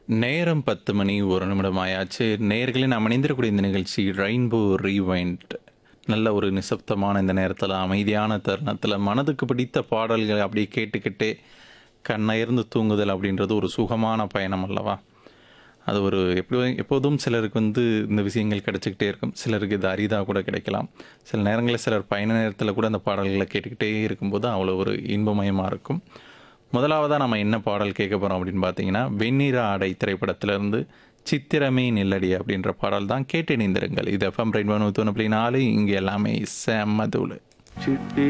நேரம் பத்து மணி ஒரு நிமிடம் ஆயாச்சு நேயர்களே நாம் இணைந்திருக்கக்கூடிய இந்த நிகழ்ச்சி ரெயின்போ ரீவைண்ட் நல்ல ஒரு நிசப்தமான இந்த நேரத்தில் அமைதியான தருணத்தில் மனதுக்கு பிடித்த பாடல்களை அப்படியே கேட்டுக்கிட்டே கண்ணயர்ந்து தூங்குதல் அப்படின்றது ஒரு சுகமான பயணம் அல்லவா அது ஒரு எப்படி எப்போதும் சிலருக்கு வந்து இந்த விஷயங்கள் கிடைச்சிக்கிட்டே இருக்கும் சிலருக்கு இது அரிதாக கூட கிடைக்கலாம் சில நேரங்களில் சிலர் பயண நேரத்தில் கூட அந்த பாடல்களை கேட்டுக்கிட்டே இருக்கும்போது அவ்வளோ ஒரு இன்பமயமாக இருக்கும் முதலாவதாக நம்ம என்ன பாடல் கேட்க போகிறோம் அப்படின்னு பார்த்தீங்கன்னா வெண்ணிற ஆடை திரைப்படத்திலிருந்து சித்திரமே நில்லடி அப்படின்ற பாடல் தான் கேட்டு இணைந்திருங்கள் இது எஃப்எம் ரெயின்போ நூற்றி ஒன்று நாலு இங்கே எல்லாமே செம்மதூள் சிட்டி